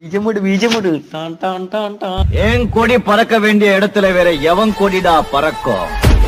பீஜமுடு பீஜமுடு don don don don என் கொடி பறக்க வேண்டிய இடத்துல வேற எவன் கொடிடா பறக்கும்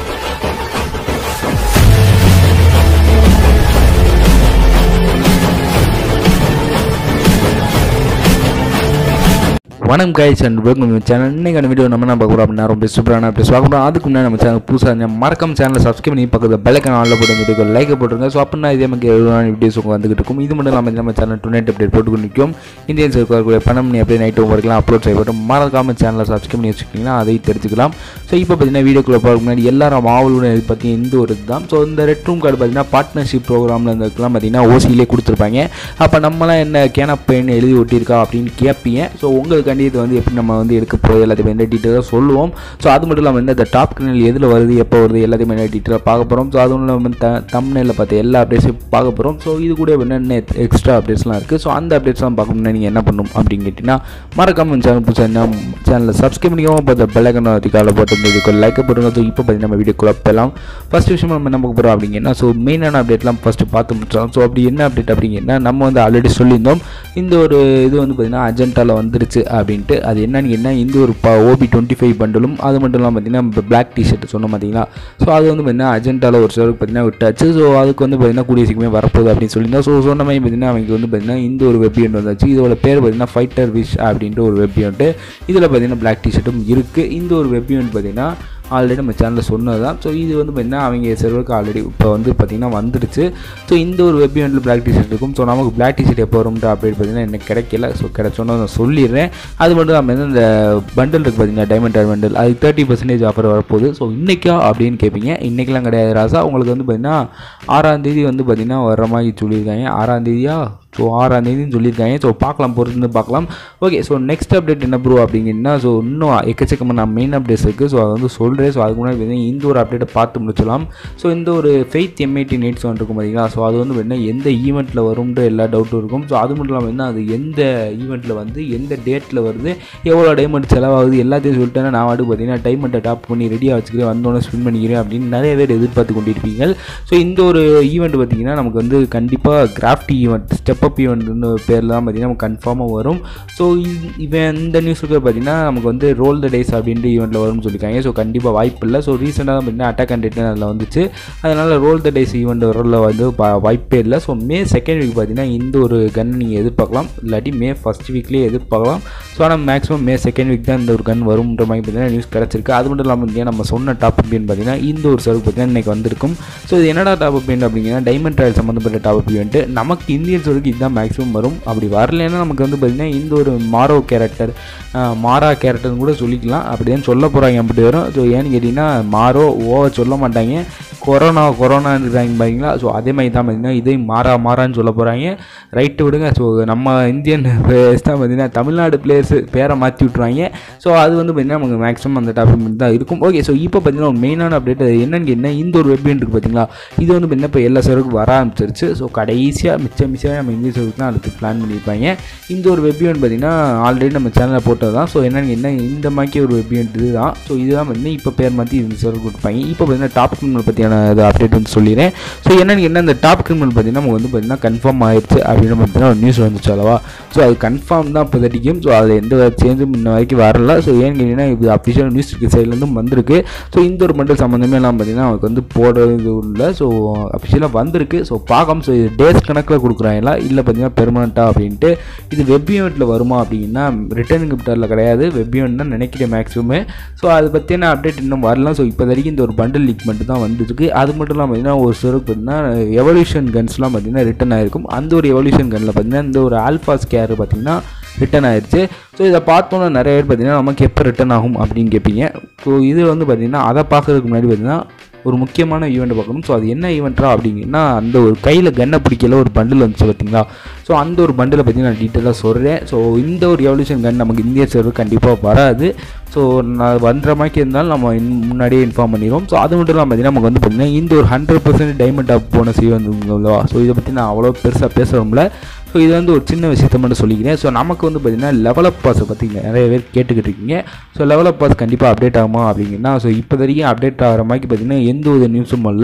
வணக்கம் கைஸ் அண்ட் வெல்கம் சேனல் இன்னைக்கான வீடியோ நம்ம என்ன பார்க்க போகிறோம் அப்படின்னா ரொம்ப சூப்பரான அப்படி பார்க்க போகிறோம் அதுக்கு முன்னாடி நம்ம சேனல் புதுசாக இருந்தால் மறக்காம சேனலை சப்ஸ்கிரைப் பண்ணி பக்கத்தில் பெல்லைக்கன் ஆளில் போட்டு வீடியோ லைக் போட்டுருங்க ஸோ அப்படின்னா இதே மாதிரி எழுபதான வீடியோஸ் உங்களுக்கு வந்துகிட்டு இருக்கும் இது மட்டும் இல்லாமல் நம்ம சேனல் டூ நைட் அப்டேட் போட்டு நிற்கும் இந்தியன் சர்க்கார் பணம் நீ அப்படியே நைட் வரைக்கும் அப்லோட் செய்யப்படும் மறக்காம சேனலை சப்ஸ்கிரைப் பண்ணி வச்சுக்கிட்டிங்கன்னா அதை தெரிஞ்சுக்கலாம் ஸோ இப்போ பார்த்தீங்கன்னா வீடியோக்குள்ள போகிறதுக்கு முன்னாடி எல்லாரும் ஆவலுடன் இது பற்றி இந்த ஒரு இதுதான் ஸோ இந்த ரெட் ரூம் கார்டு பார்த்தீங்கன்னா பார்ட்னர்ஷிப் ப்ரோக்ராமில் இருந்ததுக்கெல்லாம் பார்த்தீங்கன்னா ஓசியிலே கொடுத்துருப்பாங்க அப்போ நம்மளாம் என்ன கேனப்பேன்னு எழுதி ஒட்டியிருக்கா அப்படின்னு கேட்பீங்க ஸோ உங்களுக்காண்டி இது வந்து எப்படி நம்ம வந்து எடுக்க போகுது எல்லாத்தையும் என்ன டீட்டெயிலாக சொல்லுவோம் ஸோ அது மட்டும் இல்லாமல் வந்து இந்த டாப் கிரினல் எதில் வருது எப்போ வருது எல்லாத்தையும் என்ன டீட்டெயிலாக பார்க்க போகிறோம் ஸோ அதுவும் இல்லாமல் த தம்னையில் பார்த்து எல்லா அப்டேட்ஸையும் பார்க்க போகிறோம் ஸோ இது கூட என்னென்ன எக்ஸ்ட்ரா அப்டேட்ஸ்லாம் இருக்குது ஸோ அந்த அப்டேட்ஸ்லாம் பார்க்கணும்னா நீங்கள் என்ன பண்ணணும் அப்படின்னு கேட்டிங்கன்னா மறக்காம சேனல் புதுசாக என்ன சேனலில் சப்ஸ்கிரைப் பண்ணிக்கோங்க பார்த்து பெல்லைக்கன் அதிகால போட்டு இதுக்கு லைக் போட்டுருங்க ஸோ இப்போ பார்த்தீங்கன்னா நம்ம வீடியோக்குள்ள போகலாம் ஃபஸ்ட் விஷயம் நம்ம என்ன பார்க்க போகிறோம் அப்படிங்கன்னா ஸோ மெயினான அப்டேட்லாம் ஃபஸ்ட்டு பார்த்து முடிச்சோம் ஸோ அப்படி என்ன அப்டேட் அப்படிங்கன்னா நம்ம வந்து ஆல்ரெடி சொல்லியிருந்தோம் இந்த ஒரு இது வந்து பார்த்திங்கன்னா அஜெண்டாவில் வந்துருச்சு அப்படின்ட்டு அது என்னன்னு என்ன இந்த ஒரு ஓபி டுவெண்ட்டி ஃபைவ் பண்டலும் அது மட்டும் இல்லாமல் பார்த்தீங்கன்னா பிளாக் டிஷர்ட் சொன்னோம் பார்த்தீங்களா ஸோ அது வந்து பார்த்தீங்கன்னா அஜெண்டாவில் ஒரு சிலருக்கு பார்த்தீங்கன்னா விட்டாச்சு ஸோ அதுக்கு வந்து பார்த்தீங்கன்னா கூடிய சீக்கிரமே வரப்போகுது அப்படின்னு சொல்லியிருந்தோம் ஸோ சொன்ன மாதிரி பார்த்தீங்கன்னா அவங்க வந்து பார்த்தீங்கன்னா இந்த ஒரு வெப்பியன்ட் வந்தாச்சு இதோட பேர் பார்த்தீங்கன்னா ஃபைட்டர் விஷ் அப்படின்ட்டு ஒரு வெப்பியன்ட்டு இதில் பார்த்தீங்கன்னா பிளாக் டிஷர்ட்டும் இருக்குது இந்த ஒரு வெப்பியன்ட் பார்த்தீங்கன்னா ஆல்ரெடி நம்ம சேனலில் சொன்னது தான் ஸோ இது வந்து பார்த்திங்கன்னா அவங்க சர்வருக்கு ஆல்ரெடி இப்போ வந்து பார்த்திங்கன்னா வந்துடுச்சு ஸோ இந்த ஒரு வெப் ஈவெண்ட்டில் பிளாக் டிஷர்ட் இருக்கும் ஸோ நமக்கு பிளாக் டிஷர்ட் எப்போ வரும்ன்ற அப்டேட் பார்த்திங்கன்னா எனக்கு கிடைக்கல ஸோ கிடைச்சோன்னு நான் சொல்லிடுறேன் அது மட்டும் இல்லாமல் வந்து இந்த பண்டல் இருக்குது பார்த்தீங்கன்னா டைமண்ட் டைர் பண்டல் அது தேர்ட்டி பர்சன்டேஜ் ஆஃபர் வரப்போகுது ஸோ இன்றைக்கா அப்படின்னு கேட்பீங்க இன்றைக்கெலாம் கிடையாது ராசா உங்களுக்கு வந்து பார்த்திங்கன்னா ஆறாம் தேதி வந்து பார்த்திங்கன்னா வர்ற மாதிரி சொல்லியிருக்காங்க ஆறாம் தேதியா ஸோ ஆறாம் தேதின்னு சொல்லியிருக்காங்க ஸோ பார்க்கலாம் பொறுத்து பார்க்கலாம் ஓகே ஸோ நெக்ஸ்ட் அப்டேட் என்ன ப்ரோ அப்படிங்கன்னா ஸோ இன்னும் எக்கச்சக்கமான மெயின் அப்டேட்ஸ் இருக்குது ஸோ அதை வந்து சொல்கிறேன் ஸோ அதுக்கு முன்னாடி பார்த்தீங்கன்னா இந்த ஒரு அப்டேட்டை பார்த்து முடிச்சலாம் ஸோ இந்த ஒரு ஃபெய்த் எம்ஐடி நெட்ஸ் ஒன்று இருக்கும் பார்த்தீங்களா ஸோ அது வந்து பார்த்தீங்கன்னா எந்த ஈவெண்ட்டில் வரும்ன்ற எல்லா டவுட்டும் இருக்கும் ஸோ அது மட்டும் இல்லாமல் என்ன அது எந்த ஈவெண்ட்டில் வந்து எந்த டேட்டில் வருது எவ்வளோ டைமண்ட் செலவாகுது எல்லாத்தையும் சொல்லிட்டேன்னா நான் வாட்டு பார்த்தீங்கன்னா டைமண்ட்டை டாப் பண்ணி ரெடியாக வச்சுக்கிறேன் வந்தோடனே ஸ்பின் பண்ணிக்கிறேன் அப்படின்னு நிறைய பேர் எதிர்பார்த்து கொண்டிருப்பீங்க ஸோ இந்த ஒரு ஈவெண்ட் பார்த்தீங்கன்னா நமக்கு வந்து கண்டிப்பாக கிராஃப்டி ஈவெண்ட் ஸ்டெப் அப் ஈவெண்ட்னு பேரில் தான் பார்த்தீங்கன்னா நமக்கு கன்ஃபார்மாக வரும் ஸோ இவன் இந்த நியூஸுக்கு பார்த்தீங்கன்னா நமக்கு வந்து ரோல் த டேஸ் அப்படின்ற ஈவெண்ட்டில் வரும்னு சொல்லியிருக்காங்க ஸோ கண்டிப்பாக வாய்ப்பு இல்லை ஸோ ரீசெண்டாக தான் பார்த்தீங்கன்னா அட்டாக் அண்ட் ரிட்டன் அதில் வந்துச்சு அதனால் ரோல் த டேஸ் ஈவெண்ட் வரல வந்து பா- வாய்ப்பே இல்லை ஸோ மே செகண்ட் வீக் பார்த்தீங்கன்னா இந்த ஒரு கன் நீங்கள் எதிர்பார்க்கலாம் இல்லாட்டி மே ஃபஸ்ட் வீக்லேயே எதிர்பார்க்கலாம் ஸோ ஆனால் மேக்ஸிமம் மே செகண்ட் வீக் தான் இந்த ஒரு கன் வரும்ன்ற மாதிரி பார்த்தீங்கன்னா நியூஸ் கிடச்சிருக்கு அது மட்டும் இல்லாமல் பார்த்தீங்கன்னா நம்ம சொன்ன டாப் அப்படின்னு பார்த்தீங்கன்னா இந்த ஒரு சர்வ் பார்த்தீங்கன்னா இன்றைக்கி வந்திருக்கும் ஸோ இது என்னடா டாப் ஈவெண்ட் அப்படிங்கன்னா டைமண்ட் ட்ரையல் சம்மந்தப்பட்ட டாப் ஈவெண்ட் நமக்கு இந்தியன் சர்வுக்கு இதுதான் மேக்ஸிமம் வரும் அப்படி வரலைன்னா நமக்கு வந்து பார்த்திங்கன்னா இந்த ஒரு மாரோ கேரக்டர் மாரா கேரக்டர்னு கூட சொல்லிக்கலாம் அப்படி தான் சொல்ல போகிறாங்க அப்படி வரும் ஸோ ஏன்னு கேட்டிங்கன்னா மாரோ ஓவர் சொல்ல மாட்டாங்க கொரோனா கொரோனான்றாங்க பாத்தீங்களா ஸோ அதே மாதிரி தான் பார்த்தீங்கன்னா இதையும் மாறா மாறான்னு சொல்ல போகிறாங்க ரைட்டு விடுங்க ஸோ நம்ம இந்தியன் பிளேயர்ஸ் தான் பார்த்தீங்கன்னா தமிழ்நாடு பிளேயர்ஸ் பேரை மாற்றி விட்ருவாங்க ஸோ அது வந்து பார்த்தீங்கன்னா நமக்கு மேக்ஸிமம் அந்த டாபிக் தான் இருக்கும் ஓகே ஸோ இப்போ பார்த்தீங்கன்னா ஒரு மெயினான அப்டேட் அது என்னன்னு கேட்டிங்கன்னா இந்த ஒரு வெப் இருக்குது பார்த்தீங்களா இது வந்து பார்த்தீங்கன்னா இப்போ எல்லா சர்வருக்கும் வர ஆரம்பிச்சிருச்சு ஸோ கடைசியாக மிச்சம் மிச்சம் நம்ம இந்திய சர்வருக்கு தான் அதுக்கு பிளான் பண்ணியிருப்பாங்க இந்த ஒரு வெப் ஈவெண்ட் பார்த்தீங்கன்னா ஆல்ரெடி நம்ம சேனலில் போட்டது தான் ஸோ என்னன்னு என்ன இந்த மாதிரி ஒரு வெப் ஈவெண்ட் இது தான் ஸோ இதுதான் பார்த்தீங்கன்னா இப்போ பேர் மாற்றி இந்த சர்வர் கொடுப்பாங்க இப்போ பார்த்தீங்கன்னா டாப் கிரிமினல் பற்றியான அப்டேட் வந்து சொல்லிடுறேன் ஸோ என்னன்னு என்ன இந்த டாப் கிரிமினல் பார்த்தீங்கன்னா நமக்கு வந்து பார்த்தீங்கன்னா கன்ஃபார்ம் ஆயிடுச்சு அப்படின்னு பார்த்தீங்கன்னா ஒரு நியூஸ் வந்துச்சு அல்லவா ஸோ அது கன்ஃபார்ம் தான் இப்போதைக்கும் ஸோ அதில் எந்த சேஞ்சும் இன்ன வரைக்கும் வரல ஸோ ஏன்னு கேட்டிங்கன்னா இது அஃபிஷியல் நியூஸ் சைட்லேருந்தும் வந்திருக்கு ஸோ இந்த ஒரு மண்டல் சம்மந்தமே எல்லாம் பார்த்தீங்கன்னா அவருக்கு வந்து போடுறது இல்லை ஸோ அஃபிஷியலாக வந்திருக்கு ஸோ பார்க்காம ஸோ இது டேஸ் கணக்கில் கொடுக்குறாங்களா இல்லை பார்த்தீங்கன்னா பெர்மனண்ட்டாக அப்படின்ட்டு இது வெப் ஈவெண்ட்டில் வருமா அப்படின்னா ரிட்டர்ன் கிஃப்டரில் கிடையாது வெப் ஈவெண்ட் தான் நினைக்கிறேன் மேக்ஸிமமே ஸோ அதை பற்றின அப்டேட் இன்னும் வரல ஸோ இப்போ வரைக்கும் இந்த ஒரு பண்டல் லீக் மட்டும் தான் வந்துருக்கு அது மட்டும் இல்லாமல் பார்த்தீங்கன்னா ஒரு சிலருக்கு பார்த்தீங்கன்னா எவல்யூஷன் கன்ஸ்லாம் பார்த்தீங்கன்னா ரிட்டன் ஆயிருக்கும் அந்த ஒரு எவல்யூஷன் கன்னில் பார்த்தீங்கன்னா இந்த ஒரு ஆல்ஃபா ஸ்கேர் பார்த்தீங்கன்னா ரிட்டன் ஆயிடுச்சு ஸோ இதை பார்த்தோன்னா நிறைய பேர் பார்த்தீங்கன்னா நமக்கு எப்போ ரிட்டன் ஆகும் அப்படின்னு கேட்பீங்க ஸோ இது வந்து பார்த்தீங்கன்னா அதை பார்க்கறதுக்கு முன்னாடி பார்த்தீங்கன்னா ஒரு முக்கியமான ஈவெண்ட் பார்க்கணும் ஸோ அது என்ன ஈவெண்ட்டா அப்படிங்கன்னா அந்த ஒரு கையில் கன்னை பிடிக்கல ஒரு பண்டில் வந்துச்சு பார்த்தீங்களா ஸோ அந்த ஒரு பண்டிலை பற்றி நான் டீட்டெயிலாக சொல்கிறேன் ஸோ இந்த ஒரு எவல்யூஷன் கன் நமக்கு இந்திய சர்வர் கண்டிப்பாக வராது ஸோ நான் வந்துற மாதிரி இருந்தாலும் நம்ம இன்- முன்னாடியே இன்ஃபார்ம் பண்ணிடுவோம் ஸோ அது மட்டும் இல்லாமல் பார்த்தீங்கன்னா நமக்கு வந்து பார்த்தீங்கன்னா இந்த ஒரு hundred percent diamond up bonus வந்து ஸோ இதை பற்றி நான் அவ்வளோ பெருசாக பேச விரும்பல ஸோ இது வந்து ஒரு சின்ன விஷயத்தை மட்டும் சொல்லிக்கிறேன் ஸோ நமக்கு வந்து பார்த்திங்கன்னா லெவலப் பாஸை பற்றி நிறைய பேர் கேட்டுக்கிட்டு இருக்கீங்க ஸோ லெவலப் பாஸ் கண்டிப்பாக அப்டேட் ஆகுமா அப்படிங்கன்னா ஸோ இப்போ வரைக்கும் அப்டேட் ஆகிற மாதிரி பார்த்திங்கன்னா எந்த ஒரு நியூஸும் இல்லை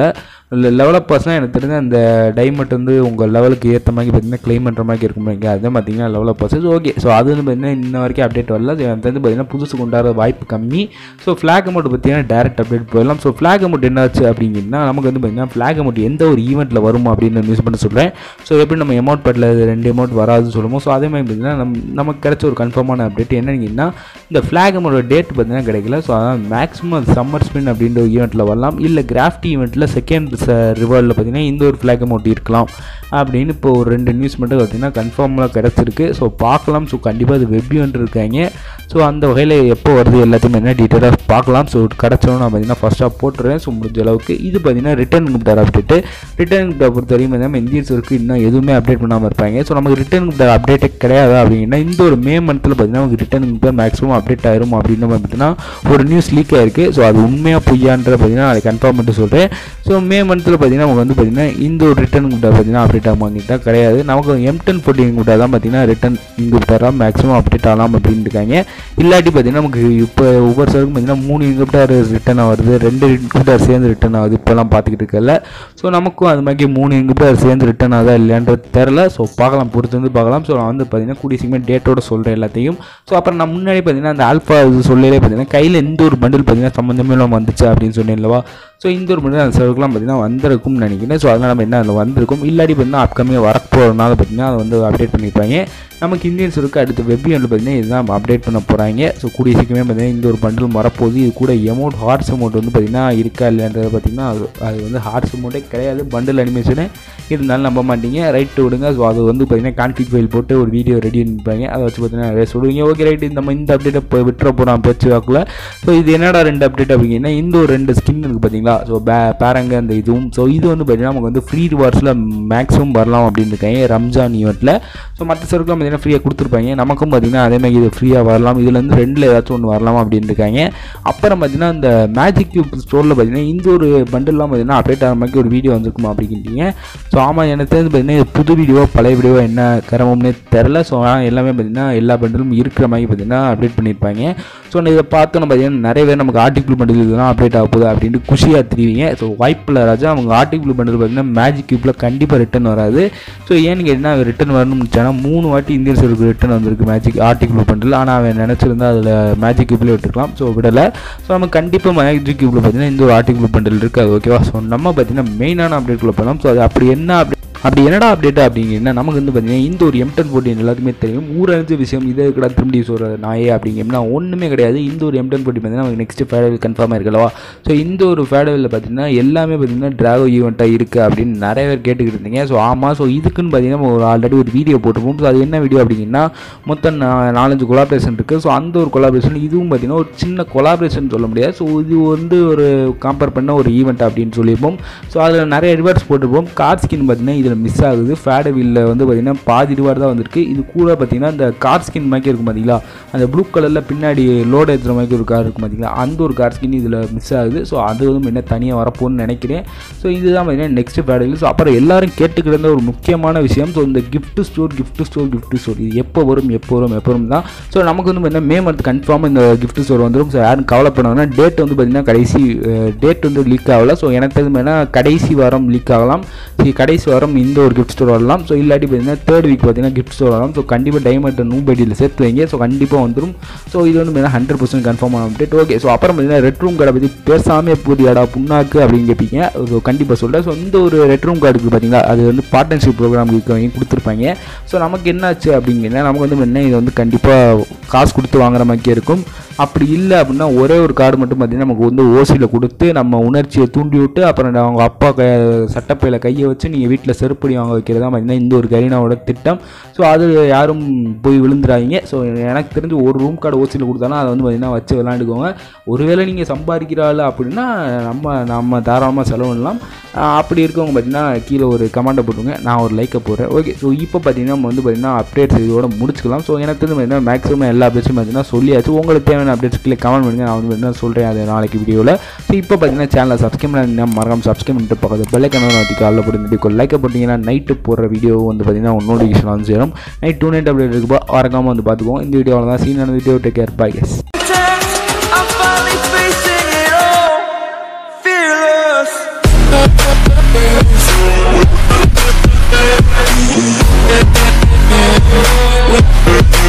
லெவலப்பர்ஸ்னால் எனக்கு தெரிஞ்ச அந்த டைமண்ட் வந்து உங்கள் லெவலுக்கு ஏற்ற மாதிரி பார்த்தீங்கன்னா க்ளைம் பண்ணுற மாதிரி இருக்கும் நீங்கள் அதுதான் பார்த்தீங்கன்னா லெவலப்பர்ஸ் ஓகே ஸோ அது வந்து பார்த்தீங்கன்னா இன்ன வரைக்கும் அப்டேட் வரல அது எனக்கு தெரிஞ்சு பார்த்தீங்கன்னா புதுசு கொண்டாட வாய்ப்பு கம்மி ஸோ ஃப்ளாக் அமௌண்ட் பார்த்தீங்கன்னா டேரக்ட் அப்டேட் போயிடலாம் ஸோ ஃப்ளாக் அமௌண்ட் என்னாச்சு அப்படிங்கன்னா நமக்கு வந்து பார்த்தீங்கன்னா ஃப்ளாக் அமௌண்ட் எந்த ஒரு ஈவெண்ட்டில் வரும் அப்படின்னு நியூஸ் பண்ண சொல்கிறேன் ஸோ எப்படி நம்ம அமௌண்ட் பேட்டில் ரெண்டு அமௌண்ட் வராதுன்னு சொல்லுவோம் ஸோ அதே மாதிரி பார்த்தீங்கன்னா நம் நமக்கு கிடைச்ச ஒரு கன்ஃபார்மான அப்டேட் என்னன்னா இந்த ஃப்ளாக் அமௌண்ட் டேட் பார்த்தீங்கன்னா கிடைக்கல ஸோ அதான் மேக்ஸிமம் சம்மர் ஸ்பின் அப்படின்ற ஒரு ஈவெண்ட்டில் வரலாம் இல்லை கிராஃப்ட் ஈவெண்ட்டில் செகண்ட் ரிவார்டில் பார்த்தீங்கன்னா இந்த ஒரு ஃப்ளாக் அமௌண்ட் இருக்கலாம் அப்படின்னு இப்போ ஒரு ரெண்டு நியூஸ் மட்டும் பார்த்தீங்கன்னா கன்ஃபார்மாக கிடச்சிருக்கு ஸோ பார்க்கலாம் ஸோ கண்டிப்பாக அது வெப் ஈவெண்ட் இருக்காங்க ஸோ அந்த வகையில் எப்போ வருது எல்லாத்தையுமே என்ன டீட்டெயிலாக பார்க்கலாம் ஸோ கிடச்சோன்னு நான் பார்த்தீங்கன்னா ஃபஸ்ட்டாக போட்டுறேன் ஸோ முடிஞ்ச அளவுக்கு இது பார்த்தீங்கன்னா ரிட்டர்ன் கிப்டார் அப்டேட்டு ரிட்டர்ன் கிப்டார் பொறுத்த வரைக்கும் பார்த்தீங்கன்னா இந்தியன்ஸ் இருக்குது இன்னும் எதுவுமே அப்டேட் பண்ணாமல் இருப்பாங்க ஸோ நமக்கு ரிட்டர்ன் கிப்டார் அப்டேட்டே கிடையாது அப்படின்னா இந்த ஒரு மே மந்த்தில் பார்த்தீங்கன்னா நமக்கு ரிட்டர்ன் கிப்டார் மேக்ஸிமம் அப்டேட் ஆயிரும் அப்படின்னு பார்த்தீங்கன்னா ஒரு நியூஸ் லீக் ஆயிருக்கு ஸோ அது உண்மையாக பொய்யான்ற பார்த்தீங்கன்னா அதை கன்ஃபார்ம் பண்ணிட்டு சொல்கிறேன் ஸோ மே மந்த்தில் பார்த்தீங்கன்னா நமக்கு வந்து பார்த்தீங்கன்னா இந்த ஒரு ரிட்டர்ன் கிப்டார் பார்த்தீங்கன்னா அப்டேட் ஆகாங்கிட்ட கிடையாது நமக்கு எம் டென் ஃபோர்டீன் கிப்டார் தான் பார்த்தீங்கன்னா ரிட்டர்ன் கிப்டாராக மேக்ஸிமம் அப்டேட் ஆகலாம் அப்படின்னு இருக்காங்க இல்லாட்டி பார்த்தீங்கன்னா நமக்கு இப்போ ஒவ்வொரு சருக்கும் பார்த்தீங்கன்னா மூணு இன்கிப்டார் ரிட்டர்ன் ஆகுது ரெண்டு இன்கிப்டார் சேர்ந்து ரிட்டர்ன் ஆகுது இப்போலாம் பார்த்துக்கிட்டு இருக்கல ஸோ நமக்கும் அது மாதிரி மூணு இன்கிப்டார் சேர்ந்து ரிட்டர்ன் ஆகுதா இல்லையான்றது தெரில ஸோ பார்க்கலாம் பொறுத்து வந்து பார்க்கலாம் ஸோ நான் வந்து பார்த்தீங்கன்னா கூடிய சீக்கிரம் டேட்டோட சொல்கிறேன் எல்லாத்தையும் ஸோ அப்புறம் நான் முன்னாடி பார்த்தீங்கன்னா அந்த ஆல்ஃபா இது சொல்லலே பார்த்தீங்கன்னா கையில் எந்த ஒரு பண்டில் பார்த்தீங்கன்னா சம்மந்தமே இல்லாமல் வந்துச்சு அப்படின்னு சொன்னேன்லவா ஸோ இந்த ஒரு பண்டில் அந்த சர்வுக்குலாம் பார்த்தீங்கன்னா வந்திருக்கும்னு நினைக்கிறேன் ஸோ அதனால் நம்ம என்ன அதில் வந்திருக்கும் இல்லாட்டி பார்த்தீங்கன்னா அப்கமிங் வரப்போகிறதுனால பார்த்தீங்கன்னா அதை வந்து அப்டேட் பண்ணியிருப்பாங்க நமக்கு இந்தியன்ஸ் இருக்கு அடுத்து வெப் வந்து பார்த்தீங்கன்னா இதுதான் அப்டேட் பண்ண போகிறாங்க ஸோ கூடிய சீக்கிரமே பார்த்தீங்கன்னா இந்த ஒரு பண்டில் வரப்போகுது இது கூட எமௌண்ட் ஹார்ட்ஸ் அமௌண்ட் வந்து பார்த்தீங்கன்னா இருக்கா இல்லைன்றது பார்த்தீங்கன்னா அது அது வந்து ஹார்ட்ஸ் அமௌண்ட்டே கிடையாது பண்டில் அனிமேஷனு இருந்தாலும் நம்ப மாட்டீங்க ரைட்டு விடுங்க ஸோ அது வந்து பார்த்தீங்கன்னா கான்ஃபிக் ஃபைல் போட்டு ஒரு வீடியோ ரெடி பண்ணிப்பாங்க அதை வச்சு பார்த்தீங்கன்னா நிறைய சொல்லுவீங்க ஓகே ரைட்டு நம்ம இந்த அப்டேட்டை இப்போ விட்டுற போகிறோம் பேச்சு வாக்கில் ஸோ இது என்னடா ரெண்டு அப்டேட் அப்படிங்கன்னா இந்த ஒரு ரெண்டு ஸ்கின் இருக்குது பார்த்தீங்களா ஸோ பே பேரங்க அந்த இதுவும் ஸோ இது வந்து பார்த்தீங்கன்னா நமக்கு வந்து ஃப்ரீ ரிவார்ட்ஸில் மேக்ஸிமம் வரலாம் அப்படின்னு இருக்காங்க ரம்ஜான் ஈவெண்ட்டில் ஸோ மற்ற சருக்குலாம் பார்த்தீங்கன்னா ஃப்ரீயாக கொடுத்துருப்பாங்க நமக்கும் பார்த்தீங்கன்னா அதே மாதிரி இது ஃப்ரீயாக வரலாம் இதுலேருந்து ரெண்டில் ஏதாச்சும் ஒன்று வரலாம் அப்படின்னு இருக்காங்க அப்புறம் பார்த்தீங்கன்னா இந்த மேஜிக் கியூப் ஸ்டோரில் பார்த்தீங்கன்னா இந்த ஒரு பண்டில்லாம் பார்த்தீங்கன்னா அப்டேட் ஆகிற மாதிரி ஒரு வீடியோ வந்திருக்குமா அப்படின்ட்டீங்க ஸோ ஆமாம் எனக்கு தெரிஞ்சு பார்த்தீங்கன்னா இது புது வீடியோ பழைய வீடியோ என்ன கிரமம்னே தெரில ஸோ ஆனால் எல்லாமே பார்த்தீங்கன்னா எல்லா பண்டிலும் இருக்கிற மாதிரி பார்த்தீங்கன்னா அப்டேட் பண்ணியிருப்பாங்க ஸோ நான் இதை பார்த்தோன்னு பார்த்தீங்கன்னா நிறைய பேர் நமக்கு ஆர்டிகிள் பண்டில் இதெல்லாம் அப்டேட் ஆக போகுது அப்படின்ட்டு குஷியாக தெரிவிங்க ஸோ வாய்ப்பில்லை ராஜா அவங்க ஆர்டிகிள் பண்டில் பார்த்தீங்கன்னா மேஜிக் கியூப்பில் கண்டிப்பாக ரிட்டன் வராது ஸோ ஏன்னு கேட்டிங்கன்னா ரிட்டன் வரணும்னு நினச்சானா மூணு வாட்டி இந்தியன் சருக்கு ரிட்டன் வந்திருக்கு மேஜிக் ஆர்டிகிள் பண்டில் ஆனால் அவன் நினச்சிருந்தா அதில் மேஜிக் கியூப்லேயே விட்டுருக்கலாம் ஸோ விடலை ஸோ நம்ம கண்டிப்பாக மேஜிக் கியூப்பில் பார்த்தீங்கன்னா இந்த ஒரு ஆர்டிகிள் பண்டில் இருக்காது ஓகேவா ஸோ நம்ம பார்த்தீங்கன்னா மெயினான அப்டேட்குள்ளே போகலாம் ஸோ அது அப்படி என்ன அப்டேட் அப்படி என்னடா அப்டேட் அப்படிங்கன்னா நமக்கு வந்து பார்த்தீங்கன்னா இந்த ஒரு எம்டன் போட்டின் எல்லாத்துக்குமே தெரியும் ஊரறிஞ்ச விஷயம் இதை இருக்கடா திரும்பி சொல்கிற நாயே அப்படிங்கன்னா ஒன்றுமே கிடையாது இந்த ஒரு எம்டன் போட்டி பார்த்தீங்கன்னா நமக்கு நெக்ஸ்ட் ஃபேடவில் கன்ஃபார்மாக இருக்கலவா ஸோ இந்த ஒரு ஃபேடவில் பார்த்தீங்கன்னா எல்லாமே பார்த்தீங்கன்னா டிராகோ ஈவெண்ட்டாக இருக்குது அப்படின்னு நிறைய பேர் கேட்டுக்கிட்டு இருந்தீங்க ஸோ ஆமாம் ஸோ இதுக்குன்னு பார்த்தீங்கன்னா நம்ம ஒரு ஆல்ரெடி ஒரு வீடியோ போட்டிருப்போம் ஸோ அது என்ன வீடியோ அப்படிங்கன்னா மொத்தம் நா- நாலஞ்சு கொலாபரேஷன் இருக்குது ஸோ அந்த ஒரு கொலாபரேஷன் இதுவும் பார்த்தீங்கன்னா ஒரு சின்ன கொலாபரேஷன் சொல்ல முடியாது ஸோ இது வந்து ஒரு கம்பேர் பண்ண ஒரு ஈவெண்ட் அப்படின்னு சொல்லியிருப்போம் ஸோ அதில் நிறைய ரிவார்ட்ஸ் போட்டிருப்போம் கார் ஸ்கின் பார்த்தீங்கன்னா இதில் மிஸ் ஆகுது ஃபேடவில்ல வந்து பார்த்தீங்கன்னா பாதி ரிவார்டு தான் வந்திருக்கு இது கூட பார்த்தீங்கன்னா இந்த கார் ஸ்கின் மாதிரி இருக்கும் பார்த்தீங்களா அந்த ப்ளூ கலரில் பின்னாடி லோட் ஏற்றுற மாதிரி ஒரு கார் இருக்கும் பார்த்தீங்களா அந்த ஒரு கார் ஸ்கின் இதில் மிஸ் ஆகுது ஸோ அது வந்து என்ன தனியாக வரப்போகுதுன்னு நினைக்கிறேன் ஸோ இதுதான் பார்த்தீங்கன்னா நெக்ஸ்ட் ஃபேடவில் ஸோ அப்புறம் எல்லாரும் கேட்டுக்கிட்டு இருந்த ஒரு முக்கியமான விஷயம் ஸோ இந்த gift store gift store gift store இது எப்போ வரும் எப்போ வரும் எப்போ வரும் தான் ஸோ நமக்கு வந்து பார்த்தீங்கன்னா மே மந்த் கன்ஃபார்மாக இந்த gift ஸ்டோர் வந்துடும் ஸோ யாரும் கவலைப்படாதுன்னா டேட் வந்து பார்த்தீங்கன்னா கடைசி டேட் வந்து லீக் ஆகல ஸோ எனக்கு தெரிஞ்சு பார்த்தீங்கன்னா கடைசி வாரம் லீக் ஆகலாம் சரி கடைசி வாரம் இந்த ஒரு gift ஸ்டோர் வரலாம் ஸோ இல்லாட்டி பார்த்தீங்கன்னா தேர்ட் வீக் பார்த்தீங்கன்னா gift ஸ்டோர் வரலாம் ஸோ கண்டிப்பாக டைமண்ட் நூபடியில் சேர்த்து வைங்க ஸோ கண்டிப்பாக வந்துடும் ஸோ இது வந்து பார்த்தீங்கன்னா ஹண்ட்ரட் பர்சன்ட் கன்ஃபார்ம் ஆன அப்டேட் ஓகே ஸோ அப்புறம் பார்த்தீங்கன்னா ரெட் ரூம் கார்டை பற்றி பேசாமே புதியடா புண்ணாக்கு அப்படின்னு கேட்பீங்க ஸோ கண்டிப்பாக சொல்கிறேன் ஸோ இந்த ஒரு ரெட் ரூம் கார்டுக்கு பார்த்தீங்களா அது வந்து பார்ட்னர்ஷிப் ப்ரோக்ராம் இருக்கவங்க கொடுத்துருப்பாங்க ஸோ நமக்கு என்னாச்சு அப்படிங்கன்னா நமக்கு வந்து என்ன இது வந்து கண்டிப்பாக காசு கொடுத்து வாங்குற மாதிரியே இருக்கும் அப்படி இல்லை அப்படின்னா ஒரே ஒரு கார்டு மட்டும் பார்த்தீங்கன்னா நமக்கு வந்து ஓசியில் கொடுத்து நம்ம உணர்ச்சியை தூண்டி விட்டு அப்புறம் அவங்க அப்பா க சட்டப்பையில் கையை வச்சு நீங்கள் வீட்டில் செருப்படி வாங்க வைக்கிறதா பார்த்தீங்கன்னா இந்த ஒரு கரீனாவோட திட்டம் ஸோ அது யாரும் போய் விழுந்துடாதீங்க ஸோ எனக்கு தெரிஞ்சு ஒரு ரூம் கார்டு ஓசியில் கொடுத்தாலும் அதை வந்து பார்த்தீங்கன்னா வச்சு விளாண்டுக்கோங்க ஒருவேளை நீங்கள் சம்பாதிக்கிறாள் அப்படின்னா நம்ம நம்ம தாராளமாக செலவு பண்ணலாம் ஆஹ் அப்படி இருக்கவங்க பார்த்தீங்கன்னா கீழே ஒரு கமெண்ட்டை போட்டுருங்க நான் ஒரு லைக்கை போடுறேன் ஓகே ஸோ இப்போ பார்த்தீங்கன்னா நம்ம வந்து பார்த்தீங்கன்னா அப்டேட்ஸ் இதோட முடிச்சுக்கலாம் ஸோ எனக்கு தெரிஞ்சு பார்த்தீங்கன்னா மேக்ஸிமம் எல்லா அப்டேட்ஸும் பார்த்தீங்கன்னா சொல்லியாச்சு உங்களுக்கு தேவையான அப்டேட்ஸ் கீழே கமெண்ட் பண்ணுங்க நான் வந்து பார்த்தீங்கன்னா சொல்கிறேன் அது நாளைக்கு வீடியோவில் ஸோ இப்போ பார்த்தீங்கன்னா சேனலை சப்ஸ்கிரைப் பண்ணி மறக்காம சப்ஸ்கிரைப் பண்ணிட்டு பக்கத்து பெல்லை கனவு நாட்டி காலில் போட்டு லைக்கை போட்டிங்கன்னா நைட்டு போடுற வீடியோ வந்து பார்த்தீங்கன்னா நோட்டிஃபிகேஷன் வந்து சேரும் நைட் டூ நைட் அப்டேட் இருக்குப்போ மறக்காமல் வந்து பார்த்துக்குவோம் இந்த வீடியோவில் தான் சீன் video take care bye guys I'm finally facing it all, fearless. We'll